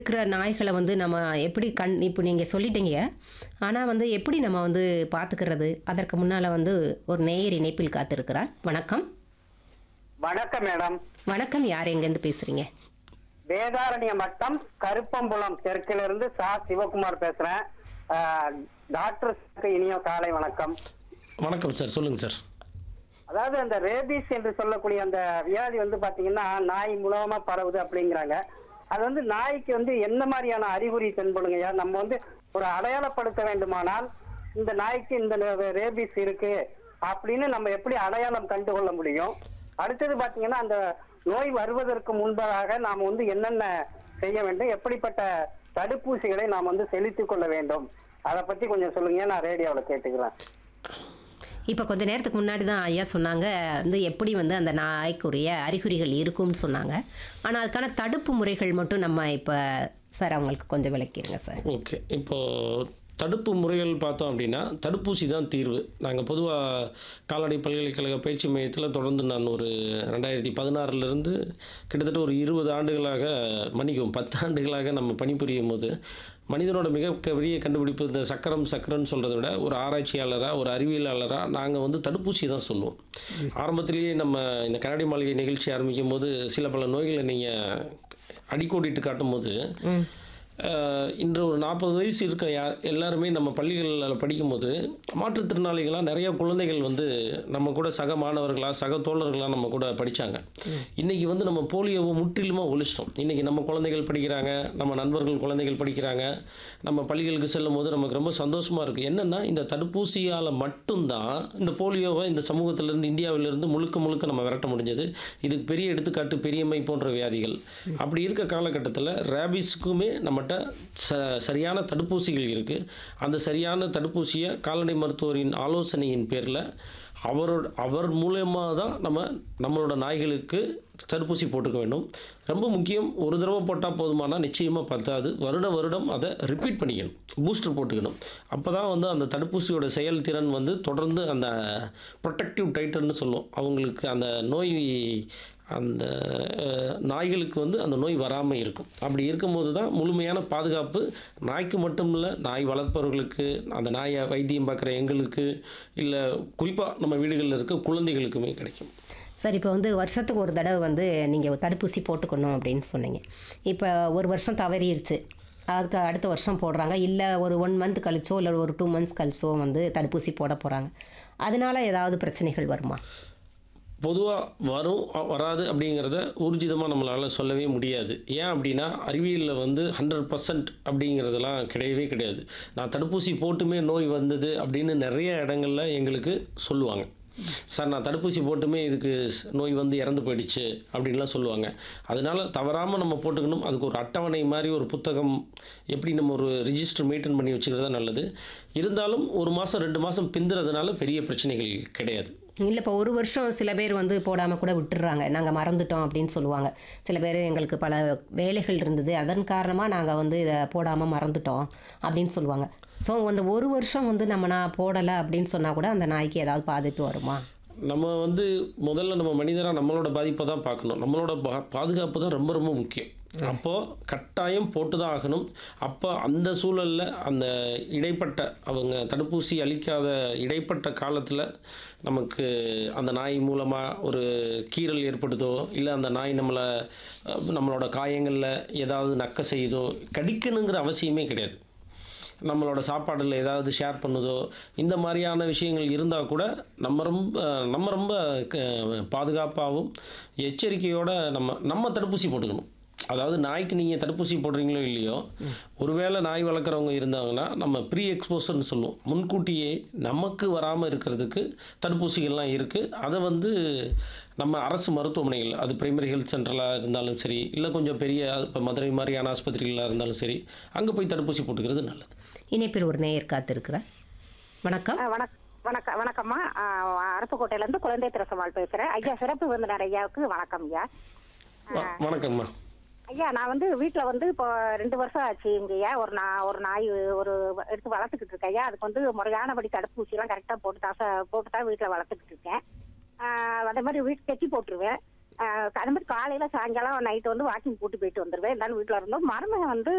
இருக்கிற நாய்களை வந்து நம்ம எப்படி கண் இப்போ நீங்கள் சொல்லிட்டீங்க ஆனால் வந்து எப்படி நம்ம வந்து பார்த்துக்கிறது அதற்கு முன்னால் வந்து ஒரு நேயர் இணைப்பில் காத்திருக்கிறார் வணக்கம் வணக்கம் மேடம் வணக்கம் யார் எங்கேருந்து பேசுகிறீங்க வேதாரண்ய மட்டம் கருப்பம்புலம் தெற்கிலிருந்து சா சிவகுமார் பேசுறேன் ஆஹ், டாக்டருக்கு இனிய காலை வணக்கம் வணக்கம் சார் சொல்லுங்கள் சார் அதாவது அந்த ரேபிஸ் என்று சொல்லக்கூடிய அந்த வியாதி வந்து பாத்தீங்கன்னா நாய் மூலமா பரவுது அப்படிங்கிறாங்க அது வந்து நாய்க்கு வந்து என்ன மாதிரியான அறிகுறி தென்படுங்கய்யா நம்ம வந்து ஒரு அடையாளப்படுத்த வேண்டுமானால் இந்த நாய்க்கு இந்த ரேபிஸ் இருக்கு அப்படின்னு நம்ம எப்படி அடையாளம் கண்டு கொள்ள முடியும் அடுத்தது பாத்தீங்கன்னா அந்த நோய் வருவதற்கு முன்பதாக நாம் வந்து என்னென்ன செய்ய வேண்டும் எப்படிப்பட்ட தடுப்பூசிகளை நாம் வந்து செலுத்திக் கொள்ள வேண்டும் அதை பத்தி கொஞ்சம் சொல்லுங்க நான் ரேடியோவில் கேட்டுக்கிறேன் இப்போ கொஞ்ச நேரத்துக்கு முன்னாடி தான் ஐயா சொன்னாங்க வந்து எப்படி வந்து அந்த நாய்க்குரிய அறிகுறிகள் இருக்கும்னு சொன்னாங்க ஆனால் அதுக்கான தடுப்பு முறைகள் மட்டும் நம்ம இப்போ சார் அவங்களுக்கு கொஞ்சம் விளக்கிடுங்க சார் ஓகே இப்போது தடுப்பு முறைகள் பார்த்தோம் அப்படின்னா தடுப்பூசி தான் தீர்வு நாங்கள் பொதுவாக கால்நடை பல்கலைக்கழக பயிற்சி மையத்தில் தொடர்ந்து நான் ஒரு ரெண்டாயிரத்தி பதினாறுலேருந்து கிட்டத்தட்ட ஒரு இருபது ஆண்டுகளாக மன்னிக்கும் பத்து ஆண்டுகளாக நம்ம பணிபுரியும் போது மனிதனோட மிக பெரிய கண்டுபிடிப்பு இந்த சக்கரம் சக்கரம்னு சொல்கிறத விட ஒரு ஆராய்ச்சியாளராக ஒரு அறிவியலாளராக நாங்கள் வந்து தடுப்பூசி தான் சொல்லுவோம் ஆரம்பத்திலேயே நம்ம இந்த கண்ணாடி மாளிகை நிகழ்ச்சி ஆரம்பிக்கும் போது சில பல நோய்களை நீங்கள் அடிக்கோடிட்டு காட்டும் போது அஹ், இன்று ஒரு நாற்பது வயசு இருக்க யா எல்லாருமே நம்ம பள்ளிகளில் படிக்கும்போது மாற்றுத்திறனாளிகளாக நிறைய குழந்தைகள் வந்து நம்ம கூட சக மாணவர்களாக சக தோழர்களாக நம்ம கூட படித்தாங்க இன்றைக்கி வந்து நம்ம போலியோவை முற்றிலுமாக ஒழிச்சிட்டோம் இன்றைக்கி நம்ம குழந்தைகள் படிக்கிறாங்க நம்ம நண்பர்கள் குழந்தைகள் படிக்கிறாங்க நம்ம பள்ளிகளுக்கு செல்லும் போது நமக்கு ரொம்ப சந்தோஷமாக இருக்குது என்னென்னா இந்த தடுப்பூசியால் மட்டும்தான் இந்த போலியோவை இந்த சமூகத்திலேருந்து இந்தியாவிலிருந்து முழுக்க முழுக்க நம்ம விரட்ட முடிஞ்சது இதுக்கு பெரிய எடுத்துக்காட்டு பெரியம்மை போன்ற வியாதிகள் அப்படி இருக்க காலகட்டத்தில் ரேபிஸ்க்குமே நம்மகிட்ட ச சரியான தடுப்பூசிகள் இருக்குது அந்த சரியான தடுப்பூசியை கால்நடை மருத்துவரின் ஆலோசனையின் பேரில் அவரோட அவர் மூலயமா தான் நம்ம நம்மளோட நாய்களுக்கு தடுப்பூசி போட்டுக்க வேண்டும் ரொம்ப முக்கியம் ஒரு தடவை போட்டால் போதுமானா நிச்சயமாக பத்தாது வருட வருடம் அதை ரிப்பீட் பண்ணிக்கணும் பூஸ்டர் போட்டுக்கணும் அப்போ தான் வந்து அந்த தடுப்பூசியோட செயல்திறன் வந்து தொடர்ந்து அந்த ப்ரொடெக்டிவ் டைட்டர்னு சொல்லுவோம் அவங்களுக்கு அந்த நோய் அந்த அஹ், நாய்களுக்கு வந்து அந்த நோய் வராமல் இருக்கும் அப்படி இருக்கும்போது தான் முழுமையான பாதுகாப்பு நாய்க்கு மட்டும் இல்லை நாய் வளர்ப்பவர்களுக்கு அந்த நாயை வைத்தியம் பார்க்குற எங்களுக்கு இல்லை குறிப்பாக நம்ம வீடுகளில் இருக்க குழந்தைகளுக்குமே கிடைக்கும் சார் இப்போ வந்து வருஷத்துக்கு ஒரு தடவை வந்து நீங்கள் தடுப்பூசி போட்டுக்கணும் அப்படின்னு சொன்னீங்க இப்போ ஒரு வருஷம் தவறிடுச்சு அதுக்கு அடுத்த வருஷம் போடுறாங்க இல்லை ஒரு ஒன் மந்த் கழிச்சோ இல்லை ஒரு டூ மந்த்ஸ் கழிச்சோ வந்து தடுப்பூசி போட போகிறாங்க அதனால ஏதாவது பிரச்சனைகள் வருமா பொதுவாக வரும் அ- வராது அப்படிங்கிறத ஊர்ஜிதமாக நம்மளால் சொல்லவே முடியாது ஏன் அப்படின்னா அறிவியலில் வந்து ஹண்ட்ரட் பர்சன்ட் அப்படிங்கிறதெல்லாம் கிடையவே கிடையாது நான் தடுப்பூசி போட்டுமே நோய் வந்தது அப்படின்னு நிறைய இடங்கள்ல எங்களுக்கு சொல்லுவாங்க சார் நான் தடுப்பூசி போட்டுமே இதுக்கு ஸ்- நோய் வந்து இறந்து போயிடுச்சு அப்படின்லாம் சொல்லுவாங்க அதனால தவறாமல் நம்ம போட்டுக்கணும் அதுக்கு ஒரு அட்டவணை மாதிரி ஒரு புத்தகம் எப்படி நம்ம ஒரு ரிஜிஸ்டர் மெயின்டைன் பண்ணி வச்சுக்கிறது தான் நல்லது இருந்தாலும் ஒரு மாதம் ரெண்டு மாதம் பிந்துறதுனால பெரிய பிரச்சனைகள் கிடையாது இல்லை இப்போ ஒரு வருஷம் சில பேர் வந்து போடாமல் கூட விட்டுடுறாங்க நாங்கள் மறந்துட்டோம் அப்படின்னு சொல்லுவாங்க சில பேர் எங்களுக்கு பல வேலைகள் இருந்தது அதன் காரணமாக நாங்கள் வந்து இதை போடாமல் மறந்துட்டோம் அப்படின்னு சொல்லுவாங்க ஸோ அந்த ஒரு வருஷம் வந்து நம்ம நான் போடலை அப்படின்னு சொன்னால் கூட அந்த நாய்க்கு ஏதாவது பாதிப்பு வருமா நம்ம வந்து முதல்ல நம்ம மனிதராக நம்மளோட பாதிப்பை தான் பார்க்கணும் நம்மளோட பா பாதுகாப்பு தான் ரொம்ப ரொம்ப முக்கியம் அப்போது கட்டாயம் போட்டு தான் ஆகணும் அப்போ அந்த சூழலில் அந்த இடைப்பட்ட அவங்க தடுப்பூசி அளிக்காத இடைப்பட்ட காலத்தில் நமக்கு அந்த நாய் மூலமாக ஒரு கீறல் ஏற்படுதோ இல்லை அந்த நாய் நம்மளை அஹ், நம்மளோட காயங்களில் ஏதாவது நக்க செய்யுதோ கடிக்கணுங்கிற அவசியமே கிடையாது நம்மளோட சாப்பாடில் ஏதாவது ஷேர் பண்ணுதோ இந்த மாதிரியான விஷயங்கள் இருந்தால் கூட நம்ம ரொம்ப நம்ம ரொம்ப க- பாதுகாப்பாகவும் எச்சரிக்கையோட நம்ம நம்ம தடுப்பூசி போட்டுக்கணும் அதாவது நாய்க்கு நீங்கள் தடுப்பூசி போடுறீங்களோ இல்லையோ ஒருவேளை நாய் வளர்க்குறவங்க இருந்தாங்கன்னா நம்ம ப்ரீ எக்ஸ்போசர்னு சொல்லுவோம் முன்கூட்டியே நமக்கு வராமல் இருக்கிறதுக்கு தடுப்பூசிகள்லாம் இருக்குது அதை வந்து நம்ம அரசு மருத்துவமனைகள் அது பிரைமரி ஹெல்த் சென்டராக இருந்தாலும் சரி இல்லை கொஞ்சம் பெரிய இப்போ மதுரை மாதிரியான ஆஸ்பத்திரிகளாக இருந்தாலும் சரி அங்கே போய் தடுப்பூசி போட்டுக்கிறது நல்லது இணைப்பில் ஒரு நேயர் காத்திருக்கிறார் வணக்கம் ஆ, வணக் வணக்கம் வணக்கம்மா ஆ, அருப்புக்கோட்டையில இருந்து குழந்தை திரசமால் பேசுறேன் ஐயா சிறப்பு விருந்தினர் ஐயாவுக்கு வணக்கம் ஐயா வ- வணக்கம்மா ஐயா நான் வந்து வீட்டில் வந்து இப்போ ரெண்டு வருஷம் ஆச்சு இங்கேயா ஒரு நான் ஒரு நாய் ஒரு எடுத்து வளர்த்துக்கிட்டு இருக்கேன் ஐயா அதுக்கு வந்து முறையானபடி தடுப்பூசிலாம் கரெக்டாக போட்டு தான் ச- போட்டு தான் வீட்டில் வளர்த்துக்கிட்டு இருக்கேன் ஆ, அதே மாதிரி வீட்டு கட்டி போட்டுருவேன் ஆஹ் அது மாதிரி காலையில சாயங்காலம் நைட்டு வந்து வாக்கிங் கூட்டி போயிட்டு வந்துருவேன் இருந்தாலும் வீட்டுல இருந்தோம் மருமகன் வந்து